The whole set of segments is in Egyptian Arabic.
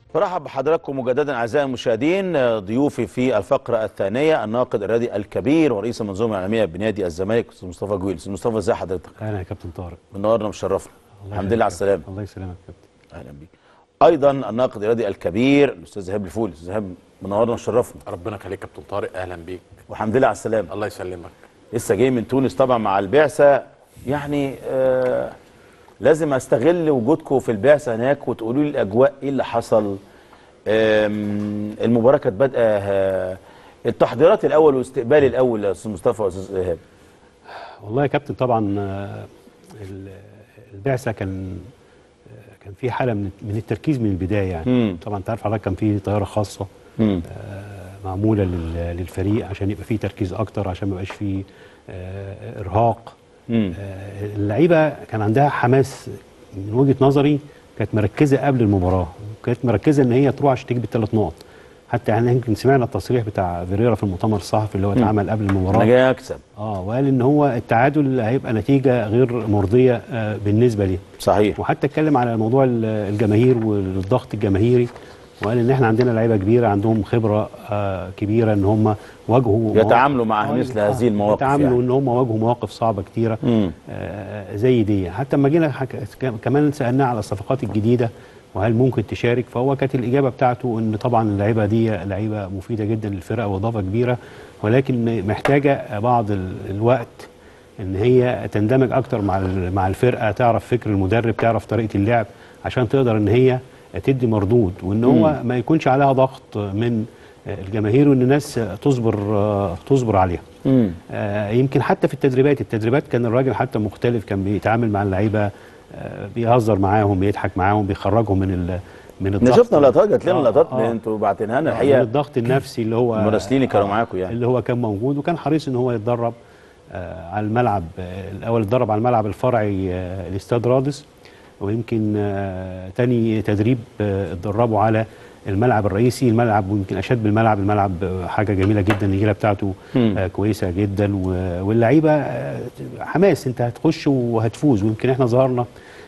برحب بحضراتكم مجددا اعزائي المشاهدين ضيوفي في الفقره الثانيه الناقد الرياضي الكبير ورئيس المنظومه الاعلاميه بنادي الزمالك استاذ مصطفى جويل استاذ مصطفى ازي حضرتك اهلا يا كابتن طارق منورنا ومشرفنا الله الحمد لله على يخليك. السلامه الله يسلمك يا كابتن اهلا بيك ايضا الناقد الرياضي الكبير الاستاذ ايهاب الفول استاذ ايهاب منورنا ومشرفنا ربنا يخليك كابتن طارق اهلا بيك والحمد لله على السلامه الله يسلمك لسه جاي من تونس طبعا مع البعثه يعني آه لازم استغل وجودكم في البعثه هناك وتقولوا لي الاجواء ايه اللي حصل آم، المباراه كانت بادئه آه، التحضيرات الاول والاستقبال الاول يا استاذ مصطفى واستاذ ايهاب والله يا كابتن طبعا آه، ال- البعثه كان آه، كان في حاله من من التركيز من البدايه يعني مم. طبعا انت عارف حضرتك كان في طياره خاصه مم. آه، معموله لل- للفريق عشان يبقى فيه تركيز اكتر عشان ما يبقاش فيه آه، ارهاق مم. آه، اللعيبه كان عندها حماس من وجهه نظري كانت مركزه قبل المباراه وكانت مركزه ان هي تروح عشان تجيب الثلاث نقط حتى يعني يمكن سمعنا التصريح بتاع فيريرا في المؤتمر الصحفي اللي هو اتعمل قبل المباراه انا جاي اكسب اه وقال ان هو التعادل هيبقى نتيجه غير مرضيه آه بالنسبه ليه صحيح وحتى اتكلم على موضوع ال- الجماهير والضغط الجماهيري وقال ان احنا عندنا لعيبه كبيره عندهم خبره آه كبيره ان هم واجهوا يتعاملوا مع آه، مثل آه، هذه المواقف يتعاملوا يعني. ان هم واجهوا مواقف صعبه كتيره مم. آه زي دي حتى لما جينا حك... كمان سالناه على الصفقات الجديده وهل ممكن تشارك فهو كانت الاجابه بتاعته ان طبعا اللعيبه دي لعيبه مفيده جدا للفرقه واضافه كبيره ولكن محتاجه بعض ال- الوقت ان هي تندمج اكتر مع ال- مع الفرقه تعرف فكر المدرب تعرف طريقه اللعب عشان تقدر ان هي تدي مردود وان هو ما يكونش عليها ضغط من الجماهير وان الناس تصبر تصبر عليها مم. آه، يمكن حتى في التدريبات التدريبات كان الراجل حتى مختلف كان بيتعامل مع اللعيبه آه، بيهزر معاهم بيضحك معاهم بيخرجهم من ال من احنا الضغط شفنا لقطات جات لنا آه، لقطات آه. انتوا بعتينها لنا من الحقيقه الضغط النفسي اللي هو المراسلين اللي كانوا معاكم يعني. اللي هو كان موجود وكان حريص ان هو يتدرب آه، على الملعب آه، الاول اتدرب على الملعب الفرعي آه، الاستاد رادس ويمكن آه، تاني تدريب آه، اتدربوا على الملعب الرئيسي الملعب ويمكن اشاد بالملعب الملعب آه، حاجه جميله جدا النجيله بتاعته مم. آه، كويسه جدا و- واللعيبه آه، حماس انت هتخش وهتفوز ويمكن احنا ظهرنا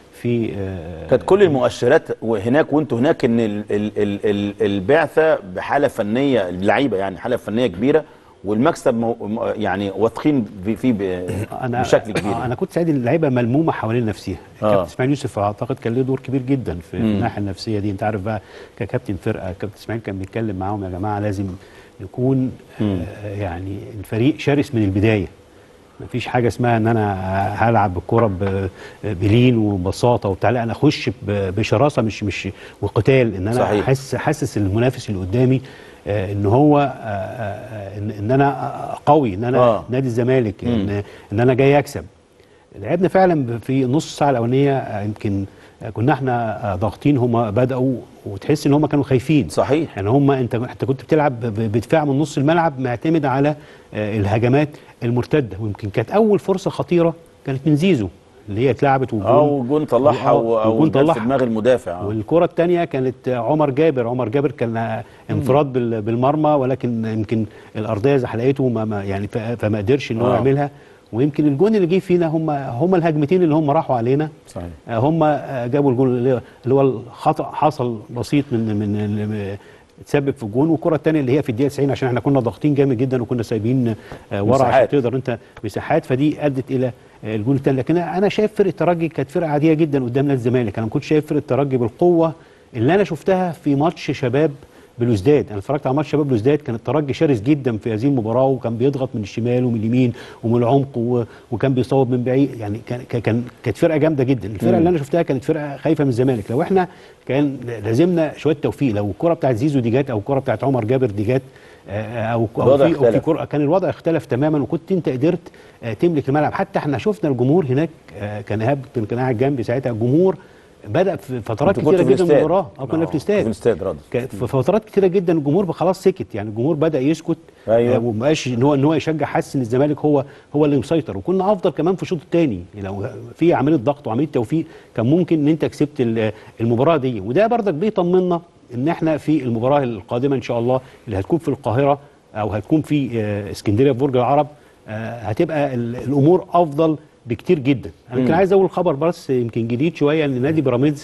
في آه، كانت كل المؤشرات وهناك وانتوا هناك ان ال ال ال ال البعثه بحاله فنيه اللعيبه يعني حاله فنيه كبيره والمكسب مو م- يعني واثقين في- فيه ب- انا بشكل كبير آه، انا كنت سعيد ان اللعيبه ملمومه حوالين نفسها آه. كابتن اسماعيل يوسف اعتقد كان له دور كبير جدا في, في مم. الناحيه النفسيه دي انت عارف بقى ككابتن فرقه كابتن اسماعيل كان بيتكلم معاهم يا جماعه لازم يكون آه يعني الفريق شرس من البدايه مفيش حاجه اسمها ان انا هلعب بالكوره ب- بلين وبساطه وبتاع لا انا اخش ب- بشراسه مش مش وقتال ان انا صحيح. احس حاسس المنافس اللي قدامي آه، ان هو آه، آه، آه، ان ان انا قوي ان انا آه. نادي الزمالك ان ان انا جاي اكسب لعبنا فعلا في نص ساعه الاولانيه آه، يمكن آه، كنا احنا آه، ضاغطين هم بداوا وتحس ان هم كانوا خايفين صحيح يعني هم انت انت كنت بتلعب ب- بدفاع من نص الملعب معتمد على آه، الهجمات المرتده ويمكن كانت اول فرصه خطيره كانت من زيزو اللي هي اتلعبت والجون او جون طلعها آه، و- او والجون جت في طلعها. دماغ المدافع آه. والكره الثانيه كانت عمر جابر عمر جابر كان انفراد بال- بالمرمى ولكن يمكن الارضيه زحلقته ما ما يعني ف- فما قدرش ان هو آه. يعملها ويمكن الجون اللي جه فينا هم هم الهجمتين اللي هم راحوا علينا صحيح آه، هم آه، جابوا الجول اللي اللي هو الخطا حصل بسيط من من من- تسبب في الجون والكره الثانيه اللي هي في الدقيقه 90 عشان احنا كنا ضاغطين جامد جدا وكنا سايبين آه، ورا عشان مساحات. تقدر انت مساحات فدي ادت الى آه، الجول الثاني لكن انا شايف فرقه الترجي كانت فرقه عاديه جدا قدام نادي الزمالك انا ما كنتش شايف فرقه الترجي بالقوه اللي انا شفتها في ماتش شباب بلوزداد انا اتفرجت على ماتش شباب بلوزداد كان الترجي شرس جدا في هذه المباراه وكان بيضغط من الشمال ومن اليمين ومن العمق و... وكان بيصوب من بعيد يعني كان كان كانت فرقه جامده جدا الفرقه اللي انا شفتها كانت فرقه خايفه من الزمالك لو احنا كان لازمنا شويه توفيق لو الكره بتاعت زيزو دي جت او الكره بتاعت عمر جابر دي جت آه، او او الوضع في, أو في اختلف. كرة كان الوضع اختلف تماما وكنت انت قدرت آه، تملك الملعب حتى احنا شفنا الجمهور هناك آه، كان ايهاب كان كان قاعد جنبي ساعتها الجمهور بدا في فترات انتوا كنتوا كتيره في جدا من الاستاد. المباراه او كنا آه، في الاستاد في الاستاد رادس كان في فترات كتيره جدا الجمهور خلاص سكت يعني الجمهور بدا يسكت أيوة. آه، ومبقاش ان هو ان هو يشجع حاسس ان الزمالك هو هو اللي مسيطر وكنا افضل كمان في الشوط الثاني لو في عمليه ضغط وعمليه توفيق كان ممكن ان انت كسبت ال- المباراه دي وده برضك بيطمنا ان احنا في المباراه القادمه ان شاء الله اللي هتكون في القاهره او هتكون في آه، اسكندريه في برج العرب آه، هتبقى ال- الامور افضل بكتير جدا انا كنت عايز اقول خبر بس يمكن جديد شويه ان نادي بيراميدز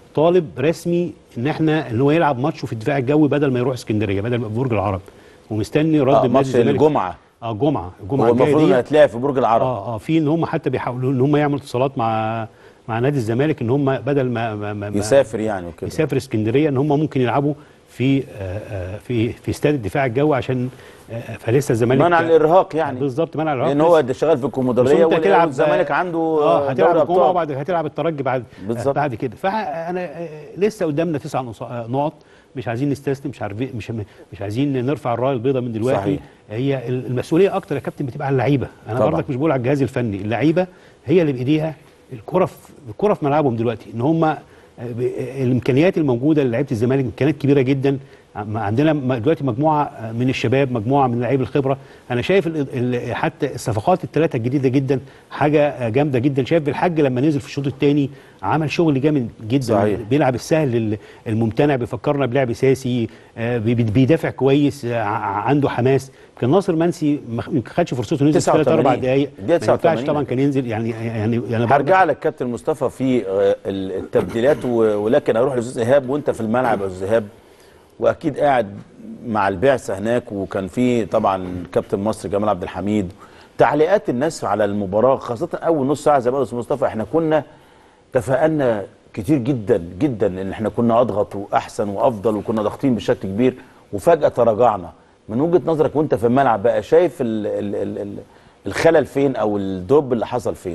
طالب رسمي ان احنا ان هو يلعب ماتشه في الدفاع الجوي بدل ما يروح اسكندريه بدل ما في برج العرب ومستني رد آه نادي ماتش الزمالك الجمعه اه جمعه الجمعه هو الجايه المفروض انه دي هيتلعب في برج العرب اه اه في ان هم حتى بيحاولوا ان هم يعملوا اتصالات مع مع نادي الزمالك ان هم بدل ما, ما, ما ما- يسافر يعني وكده يسافر اسكندريه ان هم ممكن يلعبوا في آه، آه، في في استاد الدفاع الجوي عشان آه، فلسه الزمالك منع الارهاق يعني بالظبط منع الارهاق لان هو ده شغال في الكومودريه بس انت وال- هتلعب والزمالك عنده اه دوري هتلعب الجمعه أبطال. وبعد هتلعب الترجي بعد بالظبط. بعد كده فانا آه، لسه قدامنا تسع نص- آه، نقط مش عايزين نستسلم مش عارفين مش مش عايزين نرفع الرايه البيضاء من دلوقتي صحيح. هي المسؤوليه اكتر يا كابتن بتبقى على اللعيبه انا طبعا. برضك مش بقول على الجهاز الفني اللعيبه هي اللي بايديها الكره في الكره في ملعبهم دلوقتي ان هم الامكانيات الموجوده للعيبه الزمالك امكانيات كبيره جدا عم- عندنا م- دلوقتي مجموعه من الشباب مجموعه من لعيب الخبره انا شايف ال- ال- حتى الصفقات الثلاثه الجديده جدا حاجه جامده جدا شايف بالحاج لما نزل في الشوط الثاني عمل شغل جامد جدا صحيح. بيلعب السهل ال- الممتنع بيفكرنا بلعب ساسي آه، بي- بي- بيدافع كويس آه، ع- عنده حماس كان ناصر منسي ما خ- ما خدش فرصته نزل ثلاث 89 اربع دقائق ما دقيقة ينفعش 89 طبعا كان ينزل يعني يعني يعني برضه- هرجع لك كابتن مصطفى في آه، ال- التبديلات و- ولكن اروح لاستاذ ايهاب وانت في الملعب يا استاذ ايهاب واكيد قاعد مع البعثه هناك وكان في طبعا كابتن مصر جمال عبد الحميد تعليقات الناس على المباراه خاصه اول نص ساعه زي ما قال استاذ مصطفى احنا كنا تفائلنا كتير جدا جدا ان احنا كنا اضغط واحسن وافضل وكنا ضاغطين بشكل كبير وفجاه تراجعنا من وجهه نظرك وانت في الملعب بقى شايف ال ال ال ال الخلل فين او الدروب اللي حصل فين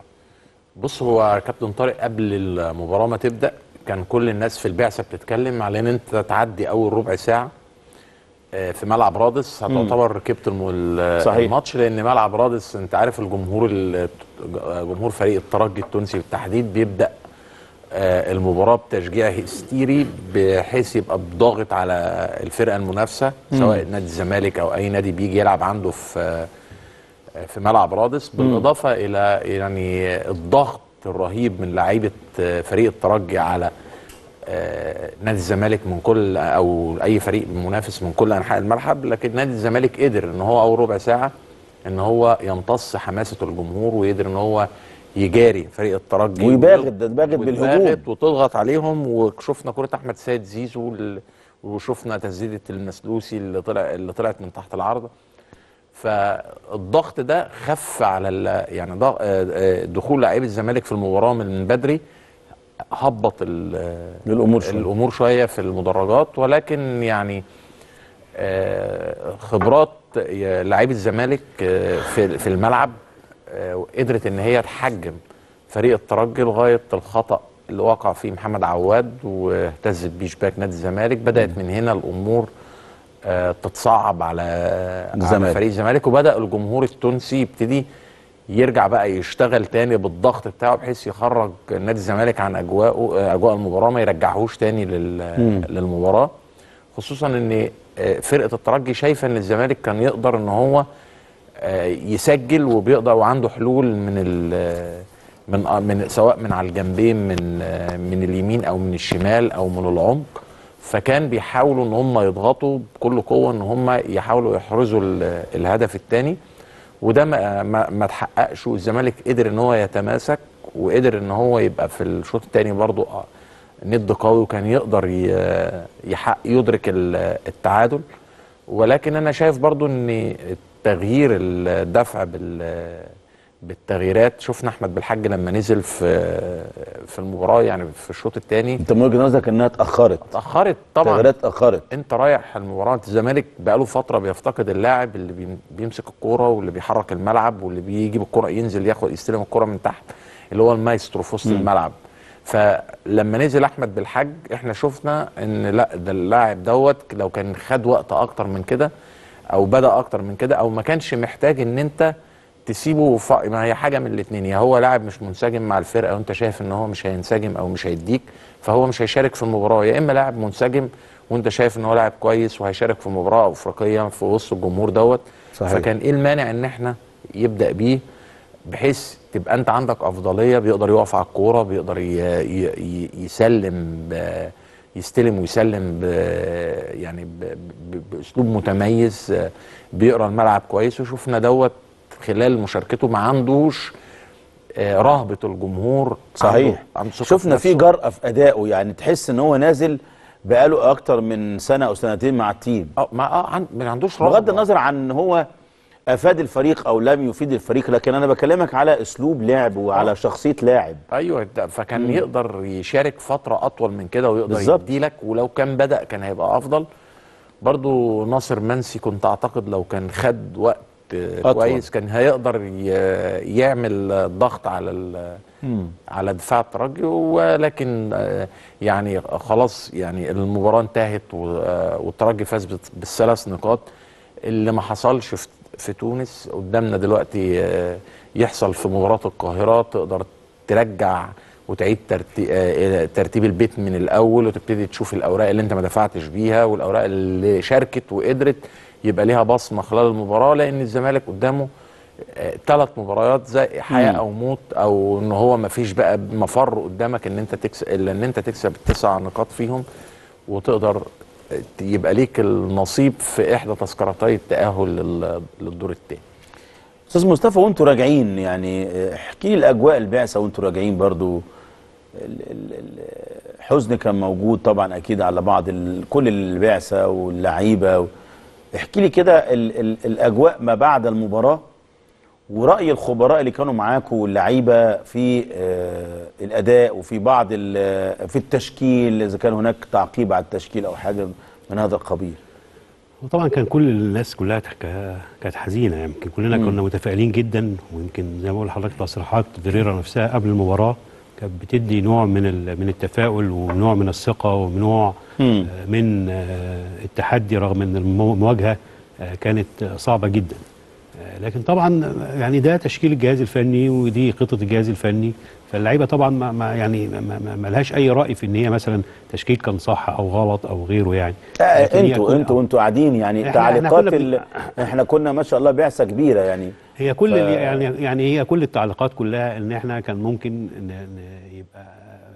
بص هو كابتن طارق قبل المباراه ما تبدا كان كل الناس في البعثه بتتكلم على ان انت تعدي اول ربع ساعه آه، في ملعب رادس هتعتبر ركبت الم- ال- صحيح. الماتش لان ملعب رادس انت عارف الجمهور ال- جمهور فريق الترجي التونسي بالتحديد بيبدا آه، المباراه بتشجيع هستيري بحيث يبقى ضاغط على الفرقه المنافسه سواء نادي الزمالك او اي نادي بيجي يلعب عنده في آه، في ملعب رادس بالاضافه الى يعني الضغط الرهيب من لعيبه آه، فريق الترجي على آه، نادي الزمالك من كل او اي فريق منافس من كل انحاء الملعب لكن نادي الزمالك قدر ان هو اول ربع ساعه ان هو يمتص حماسه الجمهور ويقدر ان هو يجاري فريق الترجي ويباغت، ده باغت بالهجوم. وتباغت وتضغط عليهم وشفنا كره احمد سيد زيزو ال- وشفنا تسديده المسلوسي اللي طلع اللي طلعت من تحت العارضه فالضغط ده خف على ال- يعني ضغ- آه، آه، دخول لعيبه الزمالك في المباراه من بدري هبط ال- الأمور شوية. الامور شويه في المدرجات ولكن يعني آه، خبرات ي- لعيبه الزمالك آه، في في الملعب آه، قدرت ان هي تحجم فريق الترجي لغايه الخطا اللي وقع فيه محمد عواد واهتزت بيه شباك نادي الزمالك بدات من هنا الامور آه، تتصعب على على الزمالك. فريق الزمالك وبدا الجمهور التونسي يبتدي يرجع بقى يشتغل تاني بالضغط بتاعه بحيث يخرج نادي الزمالك عن اجواءه آه، اجواء المباراه ما يرجعهوش تاني لل- للمباراه خصوصا ان آه، فرقه الترجي شايفه ان الزمالك كان يقدر ان هو آه، يسجل وبيقدر وعنده حلول من ال من آه، من سواء من على الجنبين من آه، من اليمين او من الشمال او من العمق فكان بيحاولوا ان هم يضغطوا بكل قوه ان هم يحاولوا يحرزوا ال- الهدف الثاني وده ما ما, ما تحققش والزمالك قدر ان هو يتماسك وقدر ان هو يبقى في الشوط الثاني برضو آه، ند قوي وكان يقدر ي- يحقق يدرك ال- التعادل ولكن انا شايف برضو ان تغيير الدفع بال بالتغييرات شفنا احمد بالحاج لما نزل في في المباراه يعني في الشوط الثاني انت من وجهه نظرك انها اتاخرت اتاخرت طبعا تغييرات اتاخرت انت رايح المباراه الزمالك بقاله فتره بيفتقد اللاعب اللي بيم- بيمسك الكوره واللي بيحرك الملعب واللي بيجيب الكوره ينزل ياخد يستلم الكوره من تحت اللي هو المايسترو في وسط الملعب فلما نزل احمد بالحج احنا شفنا ان لا ده اللاعب دوت لو كان خد وقت اكتر من كده او بدا اكتر من كده او ما كانش محتاج ان انت تسيبه ف... ما هي حاجه من الاثنين يا هو لاعب مش منسجم مع الفرقه وانت شايف ان هو مش هينسجم او مش هيديك فهو مش هيشارك في المباراه يا اما لاعب منسجم وانت شايف ان هو لاعب كويس وهيشارك في مباراه افريقيه في وسط الجمهور دوت صحيح. فكان ايه المانع ان احنا يبدا بيه بحيث تبقى انت عندك افضليه بيقدر يقف على الكوره بيقدر ي... ي... ي- يسلم ب... يستلم ويسلم ب... يعني ب... ب... باسلوب متميز آه، بيقرا الملعب كويس وشفنا دوت خلال مشاركته ما عندوش آه، رهبه الجمهور صحيح عنده- عنده ثقة شفنا في نفسه. جرأة في أدائه يعني تحس إن هو نازل بقاله أكتر من سنة أو سنتين مع التيم اه ما اه عن- ما عندوش رهبه بغض النظر عن ان هو افاد الفريق او لم يفيد الفريق لكن انا بكلمك على اسلوب لعب وعلى شخصيه لاعب ايوه ده فكان يقدر يشارك فتره اطول من كده ويقدر بالظبط. يديلك ولو كان بدا كان هيبقى افضل برضو ناصر منسي كنت اعتقد لو كان خد وقت آه، أطول. كويس كان هيقدر ي- يعمل آه، ضغط على ال- على دفاع الترجي ولكن آه، يعني خلاص يعني المباراه انتهت و- آه، والترجي فاز بت- بالثلاث نقاط اللي ما حصلش في في تونس قدامنا دلوقتي آه، يحصل في مباراه القاهره تقدر ترجع وتعيد ترتي- آه، ترتيب البيت من الاول وتبتدي تشوف الاوراق اللي انت ما دفعتش بيها والاوراق اللي شاركت وقدرت يبقى ليها بصمه خلال المباراه لان الزمالك قدامه ثلاث مباريات زي حياه او موت او ان هو ما فيش بقى مفر قدامك ان انت تكسب الا ان انت تكسب التسع نقاط فيهم وتقدر يبقى ليك النصيب في احدى تذكرتي التاهل لل- للدور الثاني استاذ مصطفى وانتوا راجعين يعني آه، احكي لي الاجواء البعثه وانتوا راجعين برضو ال- ال- ال- الحزن كان موجود طبعا اكيد على بعض ال- كل البعثه واللعيبه و- احكي لي كده ال- ال- الاجواء ما بعد المباراه وراي الخبراء اللي كانوا معاكم واللعيبه في آه، الاداء وفي بعض ال- في التشكيل اذا كان هناك تعقيب على التشكيل او حاجه من هذا القبيل وطبعا كان كل الناس كلها تك- كانت حزينه يعني يمكن كلنا كنا متفائلين جدا ويمكن زي ما بقول لحضرتك تصريحات فيريرا نفسها قبل المباراه كانت بتدي نوع من ال- من التفاؤل ونوع من الثقه ونوع مم. آه، من آه، التحدي رغم ان المو- المواجهه آه، كانت آه، صعبه جدا آه، لكن طبعا آه، يعني ده تشكيل الجهاز الفني ودي خطه الجهاز الفني فاللعيبه طبعا ما ما يعني ما, ما, ما لهاش اي راي في ان هي مثلا تشكيل كان صح او غلط او غيره يعني آه، لكن هي انتوا كل- انتوا انتوا قاعدين يعني إحنا- تعليقات إحنا كنا ال... احنا كنا ما شاء الله بعثه كبيره يعني هي كل ف- يعني يعني هي كل التعليقات كلها ان احنا كان ممكن ن- ن- يبقى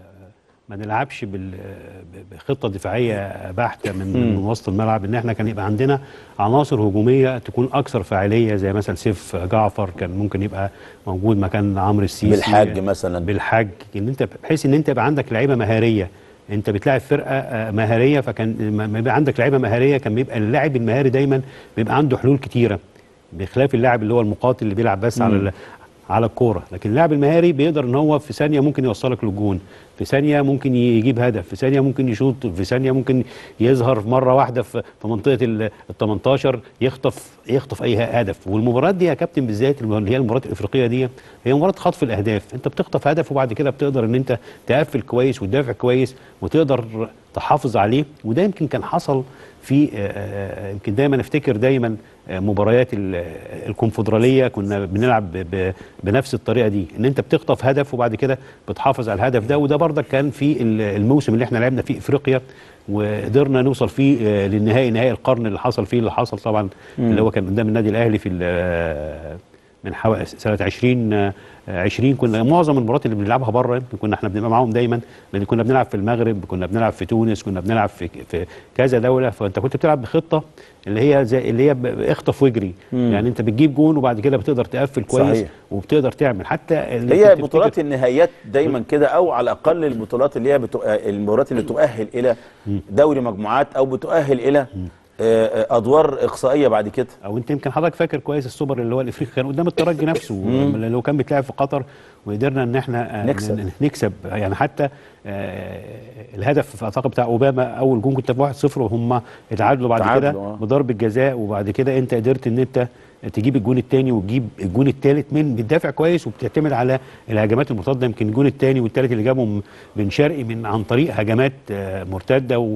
ما نلعبش بال- ب- بخطه دفاعيه بحته من من وسط الملعب ان احنا كان يبقى عندنا عناصر هجوميه تكون اكثر فاعليه زي مثلا سيف جعفر كان ممكن يبقى موجود مكان عمرو السيسي بالحاج مثلا. بالحاج ان انت بحيث ان انت يبقى عندك لعيبه مهاريه انت بتلاعب فرقه آه، مهاريه فكان ما يبقى عندك لعيبه مهاريه كان بيبقى اللاعب المهاري دايما بيبقى عنده حلول كتيره بخلاف اللاعب اللي هو المقاتل اللي بيلعب بس على ال- على الكوره لكن اللاعب المهاري بيقدر ان هو في ثانيه ممكن يوصلك للجون في ثانيه ممكن يجيب هدف في ثانيه ممكن يشوط في ثانيه ممكن يظهر مره واحده في في منطقه ال 18 يخطف يخطف اي هدف والمباريات دي يا كابتن بالذات اللي هي المباريات الافريقيه دي هي مباراه خطف الاهداف انت بتخطف هدف وبعد كده بتقدر ان انت تقفل كويس وتدافع كويس وتقدر تحافظ عليه وده يمكن كان حصل في آه، آه، يمكن دايما افتكر دايما آه، مباريات ال- آه، الكونفدراليه كنا بنلعب ب- ب- بنفس الطريقه دي ان انت بتخطف هدف وبعد كده بتحافظ على الهدف ده وده برضك كان في ال- الموسم اللي احنا لعبنا فيه افريقيا وقدرنا نوصل فيه آه، للنهائي نهائي القرن اللي حصل فيه اللي حصل طبعا اللي هو كان قدام النادي الاهلي في ال- آه، من حوالي سنه 20 آه، 20 كنا معظم المباريات اللي بنلعبها بره يمكن كنا احنا بنبقى معاهم دايما لان كنا بنلعب في المغرب كنا بنلعب في تونس كنا بنلعب في في كذا دوله فانت كنت بتلعب بخطه اللي هي زي اللي هي ب- اخطف واجري يعني انت بتجيب جون وبعد كده بتقدر تقفل كويس صحيح. وبتقدر تعمل حتى اللي هي كنت بطولات تفتكر- النهائيات دايما كده او على الاقل البطولات اللي هي بتو... المباريات اللي تؤهل الى دوري مجموعات او بتؤهل الى آه، آه، ادوار اقصائيه بعد كده او انت يمكن حضرتك فاكر كويس السوبر اللي هو الافريقي كان قدام الترجي نفسه اللي هو كان بيتلعب في قطر وقدرنا ان احنا آه، نكسب. ن- نكسب يعني حتى آه، الهدف اعتقد بتاع اوباما اول جون كنت في 1-0 وهم اتعادلوا بعد تعادلوا، كده آه. بضربه جزاء وبعد كده انت قدرت ان انت تجيب الجون الثاني وتجيب الجون الثالث من بتدافع كويس وبتعتمد على الهجمات المرتده يمكن الجون الثاني والثالث اللي جابهم بن شرقي من عن طريق هجمات آه، مرتده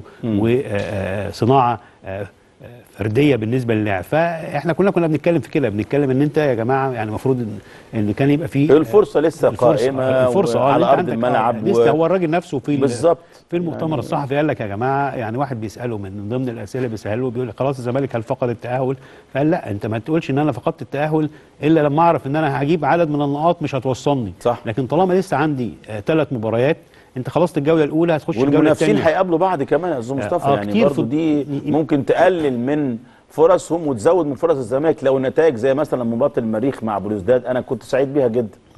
وصناعه فرديه بالنسبه للاعب فاحنا كلنا كنا بنتكلم في كده بنتكلم ان انت يا جماعه يعني المفروض ان, إن كان يبقى في الفرصة لسه قائمة الفرصه اه وعلى إن أنت أرض عندك- الملعب آه، لسه و- هو الراجل نفسه في ال- بالظبط. في المؤتمر يعني- الصحفي قال لك يا جماعه يعني واحد بيساله من ضمن الاسئله بيساله بيقول لك خلاص الزمالك هل فقد التاهل؟ فقال لا انت ما تقولش ان انا فقدت التاهل الا لما اعرف ان انا هجيب عدد من النقاط مش هتوصلني صح. لكن طالما لسه عندي ثلاث مباريات انت خلصت الجوله الاولى هتخش الجوله والمنافسين الثانيه هيقابلوا بعض كمان يا استاذ مصطفى آه، يعني كتير برضو في- دي ي- ممكن تقلل من فرصهم وتزود من فرص الزمالك لو النتائج زي مثلا مباراه المريخ مع بلوزداد انا كنت سعيد بيها جدا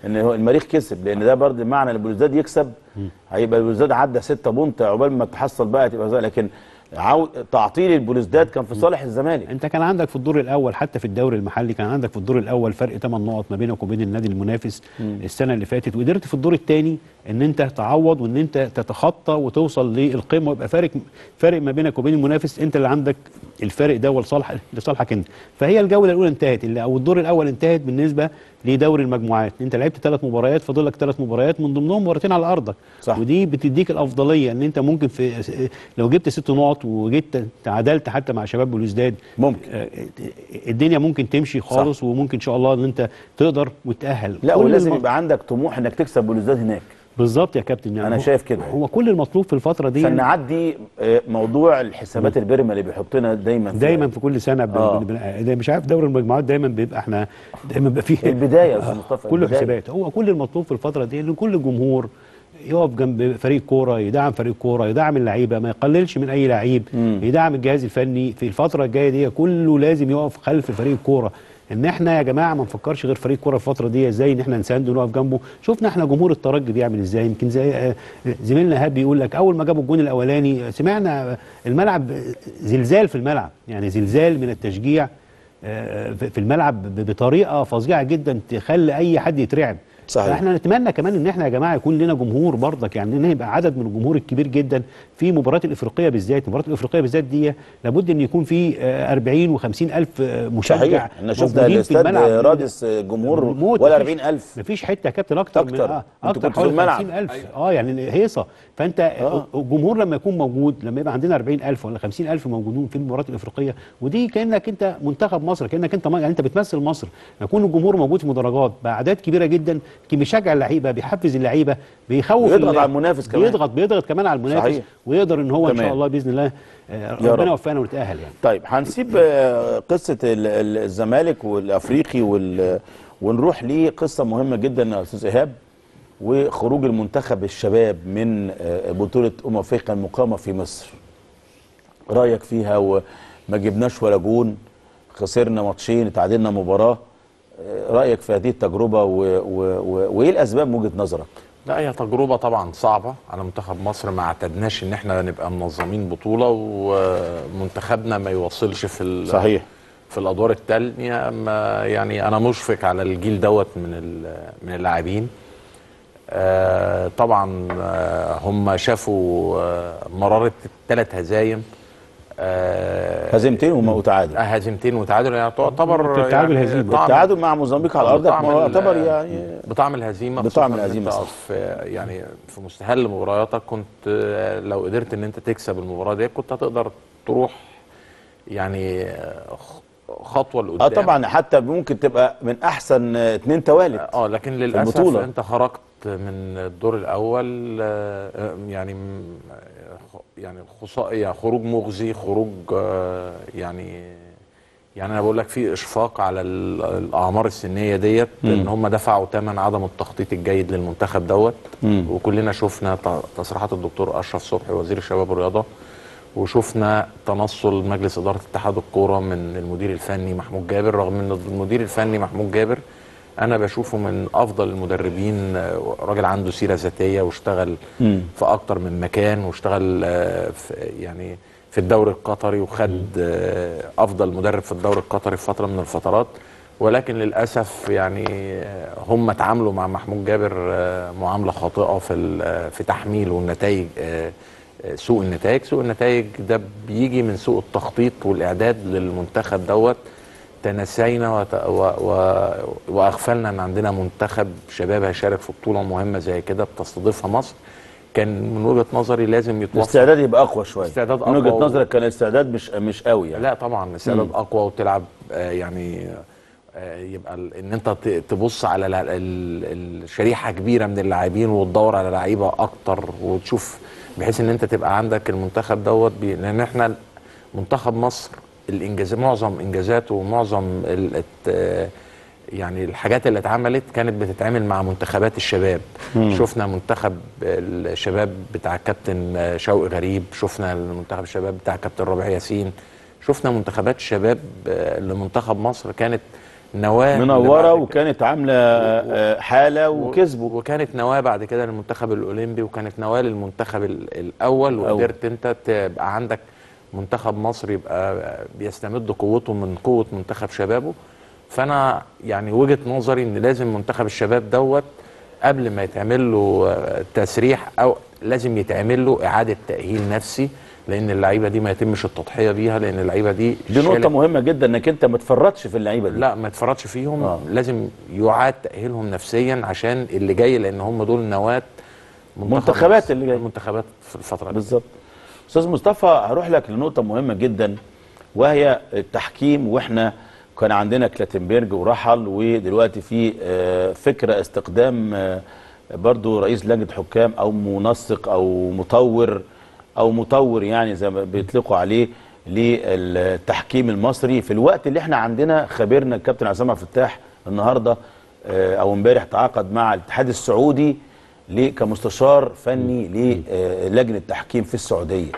ان هو المريخ كسب لان ده برضه معنى ان بلوزداد يكسب هيبقى بلوزداد عدى 6 بونت عقبال ما تحصل بقى تبقى زي لكن عو... تعطيل البلوزداد كان في صالح الزمالك انت كان عندك في الدور الاول حتى في الدوري المحلي كان عندك في الدور الاول فرق 8 نقط ما بينك وبين النادي المنافس السنه اللي فاتت وقدرت في الدور الثاني ان انت تعوض وان انت تتخطى وتوصل للقمه ويبقى فارق فارق ما بينك وبين المنافس انت اللي عندك الفارق ده لصالح لصالحك انت فهي الجوله الاولى انتهت اللي او الدور الاول انتهت بالنسبه لدوري المجموعات انت لعبت ثلاث مباريات فاضل لك ثلاث مباريات من ضمنهم مباراتين على ارضك صح. ودي بتديك الافضليه ان انت ممكن في لو جبت ست نقط وجيت تعادلت حتى مع شباب بلوزداد ممكن. آه، الدنيا ممكن تمشي خالص صح. وممكن ان شاء الله ان انت تقدر وتاهل لا كل ولازم الم- يبقى عندك طموح انك تكسب بلوزداد هناك بالظبط يا كابتن يعني أنا هو- شايف كده. هو كل المطلوب في الفتره دي عشان نعدي آه، موضوع الحسابات البرمه اللي بيحطنا دايما في- دايما في كل سنه بن آه. بن بن ده مش عارف دوري المجموعات دايما بيبقى احنا دايما بيبقى فيه البداية يا أستاذ مصطفى، كله البداية. حسابات هو كل المطلوب في الفتره دي ان كل جمهور يقف جنب فريق كوره يدعم فريق كوره يدعم اللعيبه ما يقللش من اي لعيب يدعم الجهاز الفني في الفتره الجايه دي كله لازم يقف خلف فريق الكوره ان احنا يا جماعه ما نفكرش غير فريق كوره الفتره دي ازاي ان احنا نسانده ونقف جنبه شفنا احنا جمهور الترجي بيعمل ازاي يمكن زي آه، زميلنا ايهاب بيقول لك اول ما جابوا الجون الاولاني سمعنا الملعب زلزال في الملعب يعني زلزال من التشجيع آه، في في الملعب ب- بطريقه فظيعه جدا تخلي اي حد يترعب صحيح. احنا نتمنى كمان ان احنا يا جماعه يكون لنا جمهور برضك يعني ان يبقى عدد من الجمهور الكبير جدا في مباريات الافريقيه بالذات المباريات الافريقيه بالذات دي لابد ان يكون في آه، 40 و50 الف آه، مشجع صحيح احنا شفنا موجودين في الاستاد الملعب. رادس جمهور موت، ولا مفيش- 40000 مفيش حته يا كابتن اكتر من أكتر. اه أنتوا اكتر كنتوا في حوالي الملعب. 50000 اه يعني هيصه فانت آه. الجمهور لما يكون موجود لما يبقى عندنا 40000 ولا 50000 موجودين في المباريات الافريقيه ودي كانك انت منتخب مصر كانك انت يعني انت بتمثل مصر يكون الجمهور موجود في مدرجات باعداد كبيره جدا يمكن بيشجع اللعيبه بيحفز اللعيبه بيخوف بيضغط ال- على المنافس كمان. بيضغط بيضغط كمان على المنافس صحيح. ويقدر ان هو ان تمام. شاء الله باذن الله آه، يا ربنا رب. يوفقنا ونتاهل يعني طيب هنسيب آه، قصه ال- ال- الزمالك والافريقي وال ونروح لقصه مهمه جدا يا استاذ ايهاب وخروج المنتخب الشباب من آه، بطوله امم افريقيا المقامه في مصر رايك فيها وما جبناش ولا جون خسرنا ماتشين اتعادلنا مباراه آه، رايك في هذه التجربه و... و... و... وايه الاسباب من وجهه نظرك لا هي تجربة طبعا صعبة على منتخب مصر ما اعتدناش ان احنا نبقى منظمين بطولة ومنتخبنا ما يوصلش في ال- صحيح. في الادوار التانية ما يعني انا مشفق على الجيل دوت من ال- من اللاعبين آه، طبعا آه، هم شافوا آه، مرارة ثلاث هزايم آه، هزيمتين وما وتعادل هزيمتين وتعادل يعني تعتبر التعادل يعني هزيمة. طعم- التعادل مع موزمبيق على ارضك بطعم ما هو ال- يعتبر يعني بطعم الهزيمه بطعم خصوصاً إن الهزيمة، أنت صح. في يعني في مستهل مبارياتك كنت آه، لو قدرت ان انت تكسب المباراه دي كنت هتقدر تروح يعني آه، خ- خطوه لقدام اه طبعا حتى ممكن تبقى من احسن آه، اتنين توالت اه لكن للاسف البطولة. انت خرجت من الدور الاول آه، آه، يعني م- آه، خ- يعني خصا يعني خروج مغزي خروج آه، يعني يعني انا بقول لك في اشفاق على ال- الاعمار السنيه ديت ان هم دفعوا ثمن عدم التخطيط الجيد للمنتخب دوت وكلنا شفنا ت- تصريحات الدكتور اشرف صبحي وزير الشباب والرياضه وشفنا تنصل مجلس اداره اتحاد الكوره من المدير الفني محمود جابر رغم ان المدير الفني محمود جابر انا بشوفه من افضل المدربين آه، راجل عنده سيره ذاتيه واشتغل في اكتر من مكان واشتغل آه، في يعني في الدوري القطري وخد آه، افضل مدرب في الدوري القطري في فتره من الفترات ولكن للاسف يعني آه، هم اتعاملوا مع محمود جابر آه، معامله خاطئه في ال- آه، في تحميله النتائج آه، آه، سوء النتائج سوء النتائج ده بيجي من سوء التخطيط والاعداد للمنتخب دوت تنسينا وت... و... و... واغفلنا ان عندنا منتخب شباب هيشارك في بطوله مهمه زي كده بتستضيفها مصر كان من وجهه نظري لازم يتوفر الاستعداد يبقى اقوى شويه استعداد من وجهه أقوى و- نظرك كان الاستعداد مش مش قوي يعني لا طبعا استعداد اقوى وتلعب آه، يعني آه، يبقى ال- ان انت ت- تبص على ال- ال- الشريحه كبيره من اللاعبين وتدور على لعيبه اكتر وتشوف بحيث ان انت تبقى عندك المنتخب دوت بي- لان احنا منتخب مصر الانجاز معظم انجازاته ومعظم ال- الت- آه، يعني الحاجات اللي اتعملت كانت بتتعمل مع منتخبات الشباب شفنا منتخب الشباب بتاع كابتن آه، شوقي غريب شفنا المنتخب الشباب بتاع كابتن ربيع ياسين شفنا منتخبات الشباب آه، لمنتخب مصر كانت نواه اللي منوره بعد وكانت عامله آه، حاله وكسبوا وكانت نواه بعد كده للمنتخب الاولمبي وكانت نواه للمنتخب ال- الاول وقدرت انت تبقى عندك منتخب مصر يبقى بيستمد قوته من قوه منتخب شبابه فانا يعني وجهه نظري ان لازم منتخب الشباب دوت قبل ما يتعمل له آه، تسريح او لازم يتعمل له اعاده تاهيل نفسي لان اللعيبه دي ما يتمش التضحيه بيها لان اللعيبه دي دي نقطه شالت- مهمه جدا انك انت ما تفرطش في اللعيبه دي لا ما تفرطش فيهم آه. آه. لازم يعاد تاهيلهم نفسيا عشان اللي جاي لان هم دول نواه منتخب منتخبات مصر. اللي جاية. المنتخبات في الفتره دي بالظبط استاذ مصطفى هروح لك لنقطه مهمه جدا وهي التحكيم واحنا كان عندنا كلاتنبرج ورحل ودلوقتي في آه، فكره استخدام آه، برضو رئيس لجنه حكام او منسق او مطور او مطور يعني زي ما بيطلقوا عليه للتحكيم المصري في الوقت اللي احنا عندنا خبيرنا الكابتن عصام عبد الفتاح النهارده آه، او امبارح تعاقد مع الاتحاد السعودي ليه كمستشار فني للجنه تحكيم في السعوديه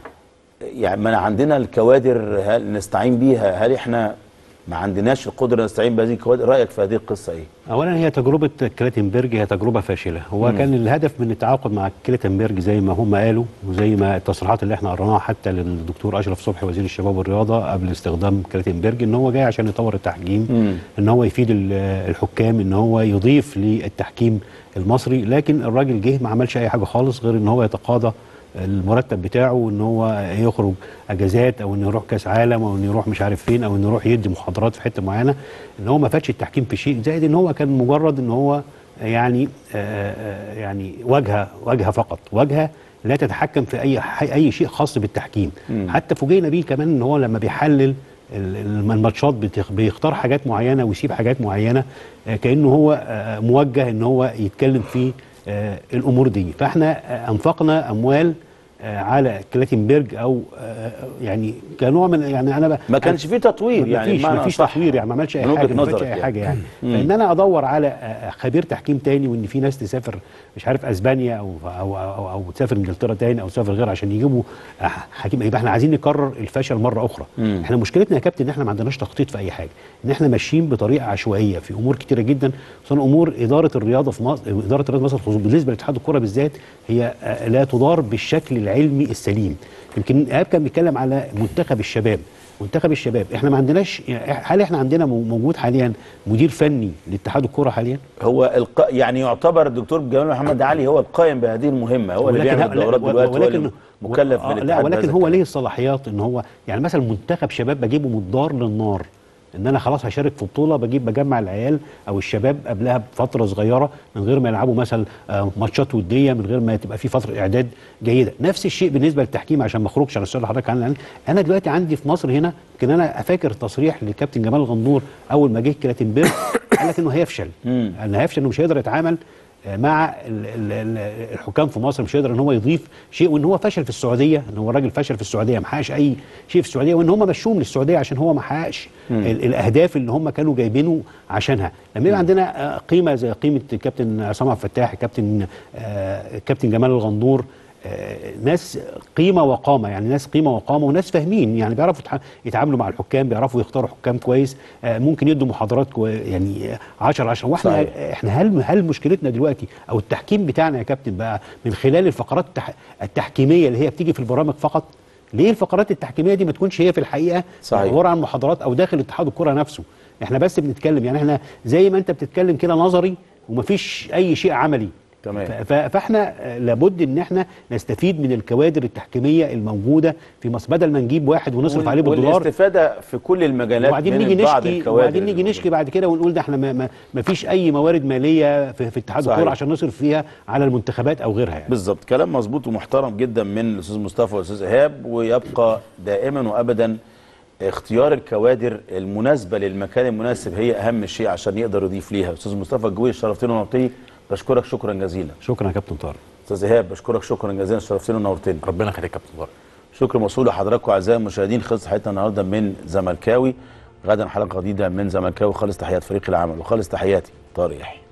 يعني ما عندنا الكوادر هل نستعين بيها هل احنا ما عندناش القدره نستعين بهذه الكوادر رايك في هذه القصه ايه اولا هي تجربه كلاتنبرج هي تجربه فاشله هو كان الهدف من التعاقد مع كلاتنبرج زي ما هم قالوا وزي ما التصريحات اللي احنا قريناها حتى للدكتور اشرف صبحي وزير الشباب والرياضه قبل استخدام كلاتنبرج ان هو جاي عشان يطور التحكيم ان هو يفيد ال- الحكام ان هو يضيف للتحكيم المصري لكن الراجل جه ما عملش اي حاجه خالص غير ان هو يتقاضى المرتب بتاعه وان هو يخرج اجازات او انه يروح كاس عالم او انه يروح مش عارف فين او انه يروح يدي محاضرات في حته معينه ان هو ما فادش التحكيم في شيء زائد ان هو كان مجرد ان هو يعني آه، آه، يعني واجهه واجهه فقط واجهه لا تتحكم في اي ح- اي شيء خاص بالتحكيم حتى فوجئنا بيه كمان ان هو لما بيحلل ال- ال- الماتشات بتخ- بيختار حاجات معينه ويسيب حاجات معينه آه، كانه هو آه، موجه ان هو يتكلم في آه، الامور دي فاحنا آه، انفقنا اموال آه، على كلاتنبرج او آه، يعني كنوع من يعني انا ب- ما كانش فيه تطوير يعني مفيش بمعنى مفيش أصح. تطوير يعني ما عملش اي من وجهة حاجه ما عملش نظرك اي يعني. حاجه يعني فان انا ادور على آه، خبير تحكيم تاني وان في ناس تسافر مش عارف اسبانيا او او او, أو تسافر انجلترا تاني او تسافر غير عشان يجيبوا آه، حكيم يبقى احنا عايزين نكرر الفشل مره اخرى احنا مشكلتنا يا كابتن ان احنا ما عندناش تخطيط في اي حاجه ان احنا ماشيين بطريقه عشوائيه في امور كتيره جدا خصوصا امور اداره الرياضه في مصر اداره الرياضه في مصر خصوصا بالنسبه لاتحاد الكره بالذات هي آه، لا تدار بالشكل العلمي السليم يمكن ايهاب كان بيتكلم على منتخب الشباب منتخب الشباب احنا ما عندناش هل احنا عندنا مو- موجود حاليا مدير فني لاتحاد الكره حاليا هو الق... يعني يعتبر الدكتور جمال محمد علي هو القائم بهذه المهمه هو اللي بيعمل ه- الدورات لا- دلوقتي هو ولكن اللي مكلف آه، بالاتحاد لا ولكن بهذا هو الكلام. ليه الصلاحيات ان هو يعني مثلا منتخب شباب بجيبه من الدار للنار ان انا خلاص هشارك في بطوله بجيب بجمع العيال او الشباب قبلها بفتره صغيره من غير ما يلعبوا مثلا آه، ماتشات وديه من غير ما تبقى في فتره اعداد جيده نفس الشيء بالنسبه للتحكيم عشان ما اخرجش على السؤال اللي حضرتك عنه انا دلوقتي عندي في مصر هنا يمكن انا فاكر تصريح للكابتن جمال غندور اول ما جه كلاتنبرج قال لك انه هيفشل انه هيفشل انه مش هيقدر يتعامل مع ال- ال- ال- الحكام في مصر مش هيقدر ان هو يضيف شيء وان هو فشل في السعوديه ان هو الراجل فشل في السعوديه ما حققش اي شيء في السعوديه وان هم مشوهم للسعوديه عشان هو ما حققش ال- الاهداف اللي هم كانوا جايبينه عشانها لما يبقى عندنا آه، قيمه زي قيمه كابتن عصام عبد الفتاح كابتن آه، كابتن جمال الغندور آه، ناس قيمه وقامه يعني ناس قيمه وقامه وناس فاهمين يعني بيعرفوا يتع- يتعاملوا مع الحكام بيعرفوا يختاروا حكام كويس آه، ممكن يدوا محاضرات كوي يعني 10 10 واحنا صحيح. احنا هل هل مشكلتنا دلوقتي او التحكيم بتاعنا يا كابتن بقى من خلال الفقرات التح التحكيميه اللي هي بتيجي في البرامج فقط ليه الفقرات التحكيميه دي ما تكونش هي في الحقيقه صحيح. عباره عن محاضرات او داخل اتحاد الكره نفسه احنا بس بنتكلم يعني احنا زي ما انت بتتكلم كده نظري ومفيش اي شيء عملي تمام. ف- ف- فاحنا آه، لابد ان احنا نستفيد من الكوادر التحكيميه الموجوده في مصر بدل ما نجيب واحد ونصرف وال- عليه بالدولار والاستفاده في كل المجالات وبعدين من نيجي بعض نشكي الكوادر وبعدين نيجي اللي نشكي بعد كده ونقول ده احنا ما, ما, ما فيش اي موارد ماليه في, في اتحاد صحيح. الكوره عشان نصرف فيها على المنتخبات او غيرها يعني بالظبط كلام مظبوط ومحترم جدا من الاستاذ مصطفى والاستاذ ايهاب ويبقى دائما وابدا اختيار الكوادر المناسبه للمكان المناسب هي اهم شيء عشان يقدر يضيف ليها استاذ مصطفى الجوي شرفتنا ونورتني بشكرك شكرا جزيلا شكرا يا كابتن طارق استاذ ايهاب بشكرك شكرا جزيلا شرفتنا ونورتني ربنا يخليك يا كابتن طارق شكر موصول لحضراتكم اعزائي المشاهدين خلص حلقتنا النهارده من زملكاوي غدا حلقه جديده من زملكاوي خالص تحيات فريق العمل وخالص تحياتي طارق يحيى